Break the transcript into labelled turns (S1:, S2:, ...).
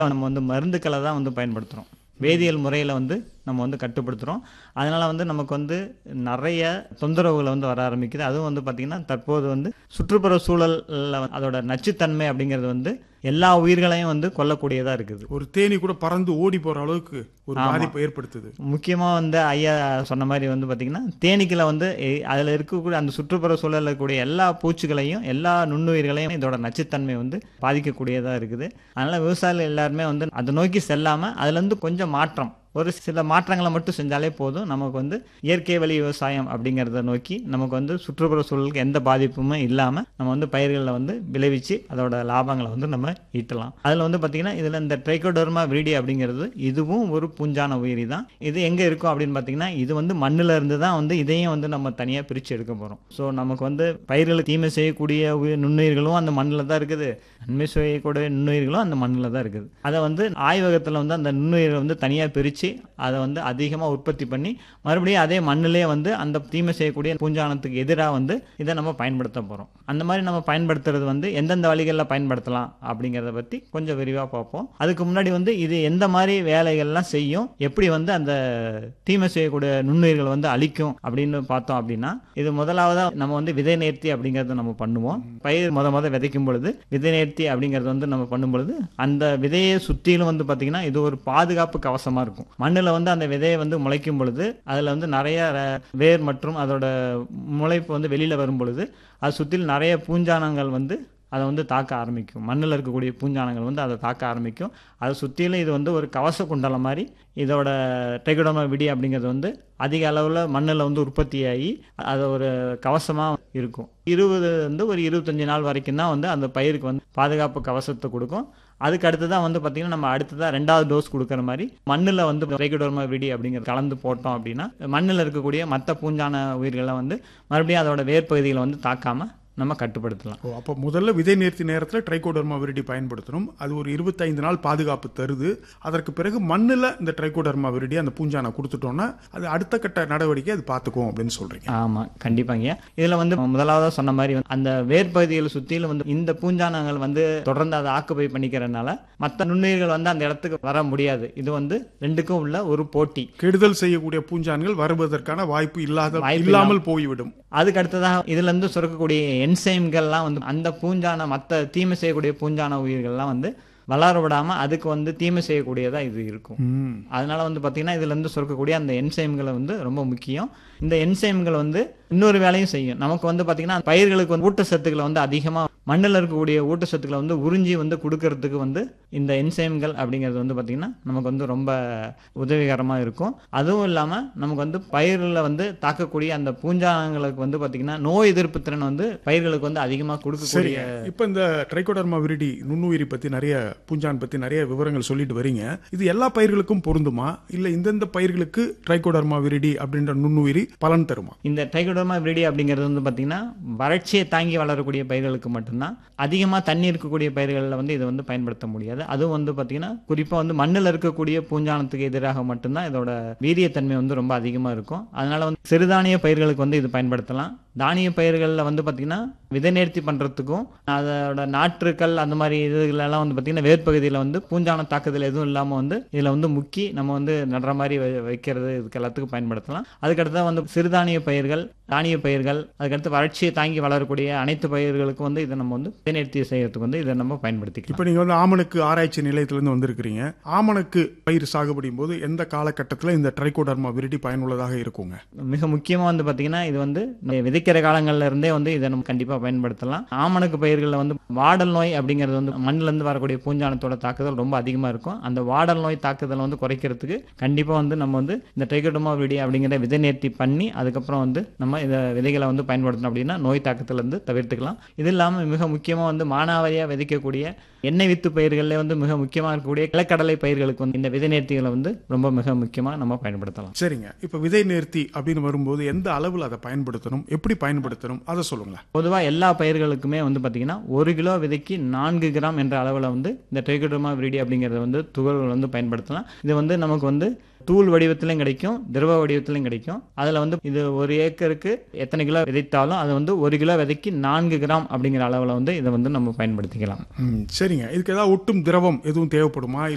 S1: நம்ம வந்து மருந்துக்களை தான் வந்து பயன்படுத்துகிறோம் வேதியியல் முறையில் வந்து நம்ம வந்து கட்டுப்படுத்துகிறோம் அதனால் வந்து நமக்கு வந்து நிறைய தொந்தரவுகள் வந்து வர ஆரம்பிக்குது அதுவும் வந்து பார்த்திங்கன்னா தற்போது வந்து சுற்றுப்புற சூழலில் அதோட நச்சுத்தன்மை அப்படிங்கிறது வந்து எல்லா உயிர்களையும் வந்து கொல்லக்கூடியதாக இருக்குது
S2: ஒரு தேனி கூட பறந்து ஓடி போற அளவுக்கு ஒரு பாதிப்பை ஏற்படுத்துது
S1: முக்கியமாக வந்து ஐயா சொன்ன மாதிரி வந்து பார்த்திங்கன்னா தேனீக்களை வந்து அதில் இருக்கக்கூடிய அந்த சுற்றுப்புற சூழலில் இருக்கக்கூடிய எல்லா பூச்சிகளையும் எல்லா நுண்ணுயிர்களையும் இதோட நச்சுத்தன்மை வந்து பாதிக்கக்கூடியதாக இருக்குது அதனால் விவசாயிகள் எல்லாருமே வந்து அதை நோக்கி செல்லாமல் அதுலேருந்து கொஞ்சம் மாற்றம் ஒரு சில மாற்றங்களை மட்டும் செஞ்சாலே போதும் நமக்கு வந்து இயற்கை வழி விவசாயம் அப்படிங்கிறத நோக்கி நமக்கு வந்து சுற்றுப்புற சூழலுக்கு எந்த பாதிப்புமே இல்லாமல் நம்ம வந்து பயிர்களில் வந்து விளைவிச்சு அதோட லாபங்களை வந்து நம்ம ஈட்டலாம் அதில் வந்து பார்த்திங்கன்னா இதில் இந்த ட்ரைகோடர்மா விரிடி அப்படிங்கிறது இதுவும் ஒரு பூஞ்சான உயிரி தான் இது எங்கே இருக்கும் அப்படின்னு பார்த்தீங்கன்னா இது வந்து மண்ணில் இருந்து தான் வந்து இதையும் வந்து நம்ம தனியாக பிரித்து எடுக்க போகிறோம் ஸோ நமக்கு வந்து பயிர்களுக்கு தீமை செய்யக்கூடிய உயிர் நுண்ணுயிர்களும் அந்த மண்ணில் தான் இருக்குது நன்மை செய்யக்கூடிய நுண்ணுயிர்களும் அந்த மண்ணில் தான் இருக்குது அதை வந்து ஆய்வகத்தில் வந்து அந்த நுண்ணுயிரை வந்து தனியாக பிரித்து அதை வந்து அதிகமாக உற்பத்தி பண்ணி மறுபடியும் அதே மண்ணிலே வந்து அந்த தீமை செய்யக்கூடிய பூஞ்சானத்துக்கு எதிராக வந்து இதை நம்ம பயன்படுத்த போகிறோம் அந்த மாதிரி நம்ம பயன்படுத்துறது வந்து எந்தெந்த வழிகளில் பயன்படுத்தலாம் அப்படிங்கிறத பற்றி கொஞ்சம் விரிவாக பார்ப்போம் அதுக்கு முன்னாடி வந்து இது எந்த மாதிரி வேலைகள்லாம் செய்யும் எப்படி வந்து அந்த தீமை செய்யக்கூடிய நுண்ணுயிர்கள் வந்து அழிக்கும் அப்படின்னு பார்த்தோம் அப்படின்னா இது முதலாவதாக நம்ம வந்து விதை நேர்த்தி அப்படிங்கிறத நம்ம பண்ணுவோம் பயிர் முத முத விதைக்கும் பொழுது விதை நேர்த்தி அப்படிங்கிறது வந்து நம்ம பண்ணும் பொழுது அந்த விதையை சுற்றிலும் வந்து பார்த்திங்கன்னா இது ஒரு பாதுகாப்பு கவசமாக இருக்கும் மண்ணில் வந்து அந்த விதையை வந்து முளைக்கும் பொழுது அதில் வந்து நிறைய ர- வேர் மற்றும் அதோட முளைப்பு வந்து வெளியில் வரும் பொழுது அது சுற்றிலும் நிறைய பூஞ்சானங்கள் வந்து அதை வந்து தாக்க ஆரம்பிக்கும் மண்ணில் இருக்கக்கூடிய பூஞ்சானங்கள் வந்து அதை தாக்க ஆரம்பிக்கும் அதை சுற்றிலும் இது வந்து ஒரு கவச குண்டலம் மாதிரி இதோட டெகுடோமா விடி அப்படிங்கிறது வந்து அதிக அளவில் மண்ணில் வந்து உற்பத்தியாகி அது ஒரு கவசமாக இருக்கும் இருபது வந்து ஒரு இருபத்தஞ்சி நாள் வரைக்கும் தான் வந்து அந்த பயிருக்கு வந்து பாதுகாப்பு கவசத்தை கொடுக்கும் அதுக்கு அடுத்து தான் வந்து பார்த்திங்கன்னா நம்ம அடுத்ததாக ரெண்டாவது டோஸ் கொடுக்குற மாதிரி மண்ணில் வந்து ரெகுடோர்மா விடி அப்படிங்கிறது கலந்து போட்டோம் அப்படின்னா மண்ணில் இருக்கக்கூடிய மற்ற பூஞ்சான உயிர்களை வந்து மறுபடியும் அதோட வேர்ப்பகுதிகளை வந்து தாக்காமல் நம்ம கட்டுப்படுத்தலாம்
S2: ஓ அப்போ முதல்ல விதை நேர்த்தி நேரத்தில் ட்ரைகோடர்மா விரிடி பயன்படுத்தணும் அது ஒரு இருபத்தைந்து நாள் பாதுகாப்பு தருது அதற்கு பிறகு மண்ணில் இந்த ட்ரைகோடர்மா விரிடி அந்த பூஞ்சானை கொடுத்துட்டோம்னா அது அடுத்த கட்ட நடவடிக்கை அது பார்த்துக்கும் அப்படின்னு சொல்றீங்க
S1: ஆமாம் கண்டிப்பாங்க இதில் வந்து முதலாவதாக சொன்ன மாதிரி வந்து அந்த வேர்ப்பகுதிகளை சுற்றிலும் வந்து இந்த பூஞ்சானங்கள் வந்து தொடர்ந்து அதை ஆக்குப்பை பண்ணிக்கிறதுனால மற்ற நுண்ணுயிர்கள் வந்து அந்த இடத்துக்கு வர முடியாது இது வந்து ரெண்டுக்கும் உள்ள ஒரு போட்டி
S2: கெடுதல் செய்யக்கூடிய பூஞ்சான்கள் வருவதற்கான வாய்ப்பு இல்லாத
S1: வாய்ப்பு
S2: இல்லாமல் போய்விடும்
S1: அதுக்கு அடுத்ததாக இதுலேருந்து சுரக்கக்கூடிய என்சைம்கள்லாம் வந்து அந்த பூஞ்சான மற்ற தீமை செய்யக்கூடிய பூஞ்சான உயிர்கள்லாம் வந்து வளர விடாமல் அதுக்கு வந்து தீமை செய்யக்கூடியதாக இது இருக்கும்
S2: ம்.
S1: அதனால வந்து பார்த்தீங்கன்னா இதுலேருந்து சுரக்கக்கூடிய அந்த என்சைம்களை வந்து ரொம்ப முக்கியம் இந்த என்சைம்கள் வந்து இன்னொரு வேலையும் செய்யும் நமக்கு வந்து பார்த்தீங்கன்னா பயிர்களுக்கு வந்து ஊட்டச்சத்துக்களை வந்து அதிகமாக மண்ணில் இருக்கக்கூடிய ஊட்டச்சத்துக்களை வந்து உறிஞ்சி வந்து கொடுக்கறதுக்கு வந்து இந்த என்சைம்கள் அப்படிங்கிறது வந்து பார்த்திங்கன்னா நமக்கு வந்து ரொம்ப உதவிகரமாக இருக்கும் அதுவும் இல்லாமல் நமக்கு வந்து பயிரில் வந்து தாக்கக்கூடிய அந்த பூஞ்சானங்களுக்கு வந்து பார்த்திங்கன்னா நோய் எதிர்ப்பு திறன் வந்து பயிர்களுக்கு வந்து அதிகமாக கொடுக்கக்கூடிய
S2: சரிங்க இப்போ இந்த ட்ரைகோடர்மா விரிடி நுண்ணுயிரி பத்தி நிறைய பூஞ்சான் பத்தி நிறைய விவரங்கள் சொல்லிட்டு வரீங்க இது எல்லா பயிர்களுக்கும் பொருந்துமா இல்ல இந்தந்த பயிர்களுக்கு ட்ரைகோடர்மா விரிடி அப்படின்ற நுண்ணுயிரி பலன் தருமா
S1: இந்த டைகோடர்மா விரிடி அப்படிங்கிறது வந்து பார்த்திங்கன்னா வறட்சியை தாங்கி வளரக்கூடிய பயிர்களுக்கு மட்டும்தான் அதிகமாக தண்ணி இருக்கக்கூடிய பயிர்களில் வந்து இதை வந்து பயன்படுத்த முடியாது அதுவும் வந்து பார்த்திங்கன்னா குறிப்பாக வந்து மண்ணில் இருக்கக்கூடிய பூஞ்சானத்துக்கு எதிராக மட்டும்தான் இதோட வீரியத்தன்மை வந்து ரொம்ப அதிகமாக இருக்கும் அதனால வந்து சிறுதானிய பயிர்களுக்கு வந்து இது பயன்படுத்தலாம் தானிய பயிர்களில் வந்து பார்த்திங்கன்னா விதை நேர்த்தி பண்ணுறதுக்கும் அதோட நாற்றுக்கள் அந்த மாதிரி இதுகளெல்லாம் வந்து பார்த்திங்கன்னா வேர்ப்பகுதியில் வந்து பூஞ்சான தாக்குதல் எதுவும் இல்லாமல் வந்து இதில் வந்து முக்கி நம்ம வந்து நடுற மாதிரி வை- வைக்கிறது இதுக்கு எல்லாத்துக்கும் பயன்படுத்தலாம் அதுக்கடுத்து வந்து சிறுதானிய பயிர்கள் தானிய பயிர்கள் அதுக்கடுத்து வறட்சியை தாங்கி வளரக்கூடிய அனைத்து பயிர்களுக்கும் வந்து இதை நம்ம வந்து விதை நேர்த்தி செய்யறதுக்கு வந்து இதை நம்ம பயன்படுத்திக்கலாம்
S2: இப்போ நீங்க வந்து ஆமணக்கு ஆராய்ச்சி நிலையத்திலிருந்து வந்திருக்கிறீங்க ஆமணக்கு பயிர் சாகுபடியும் போது எந்த காலகட்டத்தில் இந்த ட்ரைகோடர்மா விரிடி பயனுள்ளதாக இருக்குங்க
S1: மிக முக்கியமாக வந்து பார்த்தீங்கன்னா இது வந்து இந்த விதைக்கிற காலங்கள்ல இருந்தே வந்து இதை நம்ம கண்டிப்பாக பயன்படுத்தலாம் ஆமணக்கு பயிர்களில் வந்து வாடல் நோய் அப்படிங்கிறது வந்து மண்ணிலேருந்து வரக்கூடிய பூஞ்சானத்தோட தாக்குதல் ரொம்ப அதிகமாக இருக்கும் அந்த வாடல் நோய் தாக்குதலை வந்து குறைக்கிறதுக்கு கண்டிப்பாக வந்து நம்ம வந்து இந்த ட்ரைகோடோமா விடி அப்படிங்கிற விதை நேர்த்தி பண்ணி அதுக்கப்புறம் வந்து நம்ம இதை விதைகளை வந்து பயன்படுத்தணும் அப்படின்னா நோய் தாக்கத்திலேருந்து தவிர்த்துக்கலாம் இது இல்லாமல் மிக முக்கியமாக வந்து மானாவாரியாக விதைக்கக்கூடிய எண்ணெய் வித்து பயிர்களில் வந்து மிக முக்கியமாக இருக்கக்கூடிய கிழக்கடலை பயிர்களுக்கு வந்து இந்த விதை நேர்த்திகளை வந்து ரொம்ப மிக முக்கியமாக நம்ம பயன்படுத்தலாம்
S2: சரிங்க இப்போ விதை நேர்த்தி அப்படின்னு வரும்போது எந்த அளவில் அதை பயன்படுத்தணும் எப்படி பயன்படுத்தணும் அதை சொல்லுங்களேன்
S1: பொதுவாக எல்லா பயிர்களுக்குமே வந்து பார்த்தீங்கன்னா ஒரு கிலோ விதைக்கு நான்கு கிராம் என்ற அளவில் வந்து இந்த ட்ரைகோடோமா விரிடி அப்படிங்கிறத வந்து துகள்கள் வந்து பயன்படுத்தலாம் இது வந்து நமக்கு வந்து தூள் வடிவத்திலையும் கிடைக்கும் திரவ வடிவத்திலையும் கிடைக்கும் அதில் வந்து இது ஒரு ஏக்கருக்கு எத்தனை கிலோ விதைத்தாலும் அது வந்து ஒரு கிலோ விதைக்கு நான்கு கிராம் அப்படிங்கிற அளவில் வந்து இதை வந்து நம்ம பயன்படுத்திக்கலாம்
S2: ம், சரிங்க இதுக்கு ஏதாவது ஒட்டும் திரவம் எதுவும் தேவைப்படுமா